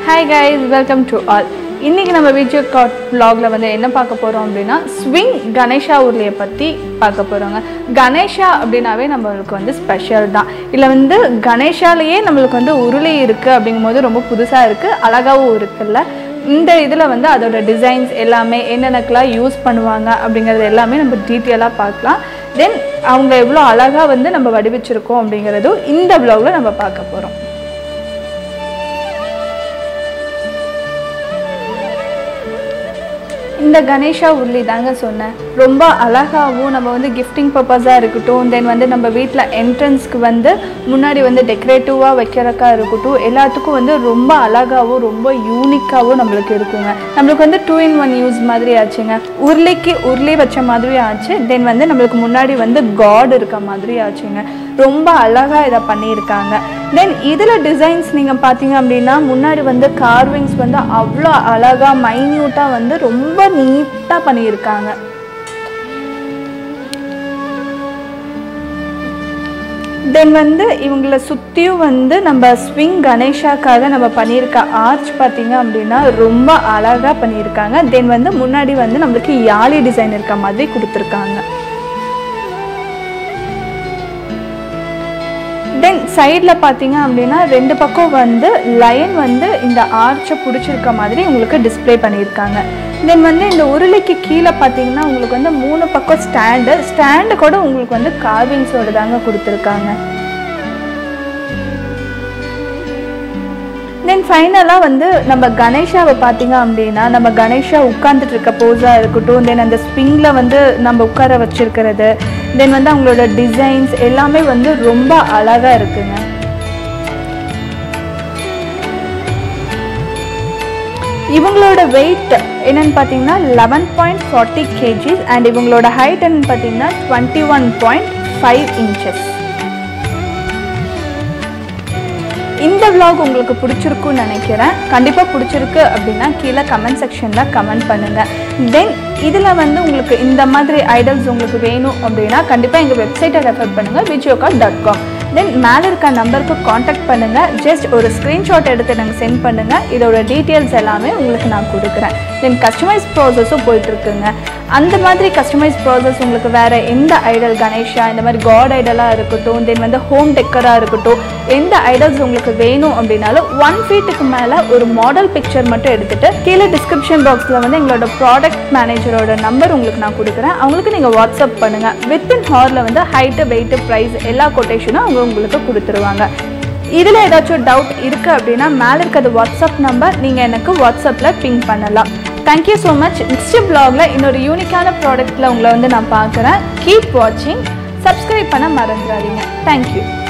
hi guys welcome to all இன்னைக்கு நம்ம video God vlogல வந்து என்ன பார்க்க போகிறோம் அப்படின்னா ஸ்விங் கணேஷா உருளையை பற்றி பார்க்க போகிறோங்க கணேஷா அப்படின்னாவே நம்மளுக்கு வந்து ஸ்பெஷல் தான் இல்லை வந்து கணேஷாலேயே நம்மளுக்கு வந்து உருளை இருக்குது அப்படிங்கும்போது ரொம்ப புதுசாக இருக்குது அழகாவும் இருக்குல்ல இந்த இதில் வந்து அதோட டிசைன்ஸ் எல்லாமே என்னென்னக்கெல்லாம் யூஸ் பண்ணுவாங்க அப்படிங்கிறது எல்லாமே நம்ம டீட்டெயிலாக பார்க்கலாம் தென் அவங்க எவ்வளோ அழகாக வந்து நம்ம வடிவச்சிருக்கோம் அப்படிங்கிறதும் இந்த vlogல நம்ம பார்க்க போகிறோம் இந்த கணேஷா உருளி தாங்க சொன்னேன் ரொம்ப அழகாகவும் நம்ம வந்து கிஃப்டிங் பர்பஸாக இருக்கட்டும் தென் வந்து நம்ம வீட்டில் என்ட்ரன்ஸ்க்கு வந்து முன்னாடி வந்து டெக்கரேட்டிவாக வைக்கிறக்கா இருக்கட்டும் எல்லாத்துக்கும் வந்து ரொம்ப அழகாகவும் ரொம்ப யூனிக்காகவும் நம்மளுக்கு இருக்குங்க நம்மளுக்கு வந்து டூ இன் ஒன் யூஸ் மாதிரி ஆச்சுங்க உருளைக்கு உருளி வச்ச மாதிரி ஆச்சு தென் வந்து நம்மளுக்கு முன்னாடி வந்து காட் இருக்க மாதிரி ஆச்சுங்க ரொம்ப அழகாக இதை பண்ணியிருக்காங்க தென் இதில் டிசைன்ஸ் நீங்கள் பார்த்தீங்க அப்படின்னா முன்னாடி வந்து கார்விங்ஸ் வந்து அவ்வளோ அழகாக மைன்யூட்டாக வந்து ரொம்ப நீட்டாக பண்ணியிருக்காங்க தென் வந்து இவங்களை சுற்றியும் வந்து நம்ம ஸ்விங் கணேஷாக்காக நம்ம பண்ணியிருக்க ஆர்ச் பார்த்தீங்க அப்படின்னா ரொம்ப அழகாக பண்ணியிருக்காங்க தென் வந்து முன்னாடி வந்து நம்மளுக்கு யாழி டிசைன் இருக்க மாதிரி கொடுத்துருக்காங்க தென் சைடில் பார்த்தீங்க அப்படின்னா ரெண்டு பக்கம் வந்து லைன் வந்து இந்த ஆர்ச்சை பிடிச்சிருக்க மாதிரி உங்களுக்கு டிஸ்ப்ளே பண்ணியிருக்காங்க தென் வந்து இந்த உருளைக்கு கீழே பார்த்தீங்கன்னா உங்களுக்கு வந்து மூணு பக்கம் ஸ்டாண்டு ஸ்டாண்டு கூட உங்களுக்கு வந்து கார்விங்ஸோட தாங்க கொடுத்துருக்காங்க தென் ஃபைனலாக வந்து நம்ம கணேஷாவை பார்த்தீங்க அப்படின்னா நம்ம கணேஷா உட்காந்துட்டு இருக்க போஸாக இருக்கட்டும் தென் அந்த ஸ்பிங்கில் வந்து நம்ம உட்கார வச்சிருக்கிறது தென் வந்து அவங்களோட டிசைன்ஸ் எல்லாமே வந்து ரொம்ப அழகாக இருக்குங்க இவங்களோட வெயிட் என்னன்னு பார்த்தீங்கன்னா eleven point forty kgs and இவங்களோட ஹைட் என்னன்னு பார்த்தீங்கன்னா twenty one point five inches இந்த vlog உங்களுக்கு பிடிச்சிருக்குன்னு நினைக்கிறேன் கண்டிப்பாக பிடிச்சிருக்கு அப்படின்னா கீழே கமெண்ட் செக்ஷனில் கமெண்ட் பண்ணுங்கள் தென் இதில் வந்து உங்களுக்கு இந்த மாதிரி ஐடல்ஸ் உங்களுக்கு வேணும் அப்படின்னா கண்டிப்பாக எங்கள் வெப்சைட்டை ரெஃபர் பண்ணுங்கள் விஜயோகாட் டாட் காம் தென் மேலே இருக்க நம்பருக்கு காண்டாக்ட் பண்ணுங்கள் ஜஸ்ட் ஒரு ஸ்க்ரீன்ஷாட் எடுத்து நாங்கள் சென்ட் பண்ணுங்கள் இதோட டீட்டெயில்ஸ் எல்லாமே உங்களுக்கு நான் கொடுக்குறேன் தென் கஸ்டமைஸ் ப்ராசஸும் போயிட்டுருக்குங்க அந்த மாதிரி கஸ்டமைஸ் ப்ராசஸ் உங்களுக்கு வேறு எந்த ஐடல் கணேஷா இந்த மாதிரி காட் ஐடலாக இருக்கட்டும் தென் வந்து ஹோம் டெக்கராக இருக்கட்டும் எந்த ஐடல்ஸ் உங்களுக்கு வேணும் அப்படின்னாலும் ஒன் ஃபீட்டுக்கு மேலே ஒரு மாடல் பிக்சர் மட்டும் எடுத்துகிட்டு கீழே டிஸ்கிரிப்ஷன் பாக்ஸில் வந்து எங்களோட ப்ராடக்ட் மேனேஜரோட நம்பர் உங்களுக்கு நான் கொடுக்குறேன் அவங்களுக்கு நீங்கள் வாட்ஸ்அப் பண்ணுங்கள் வித்தின் ஹாரில் வந்து ஹைட்டு வெயிட்டு ப்ரைஸ் எல்லா கொட்டேஷனும் அவங்க உங்களுக்கு கொடுத்துருவாங்க இதில் ஏதாச்சும் டவுட் இருக்குது அப்படின்னா மேலே இருக்கிறது வாட்ஸ்அப் நம்பர் நீங்கள் எனக்கு வாட்ஸ்அப்பில் பிங் பண்ணலாம் தேங்க்யூ ஸோ மச் நெக்ஸ்ட் பிளாகில் இன்னொரு யூனிக்கான ப்ராடக்ட்டில் உங்களை வந்து நான் பார்க்குறேன் கீப் வாட்சிங் சப்ஸ்கிரைப் பண்ண மறந்துடாதீங்க தேங்க்யூ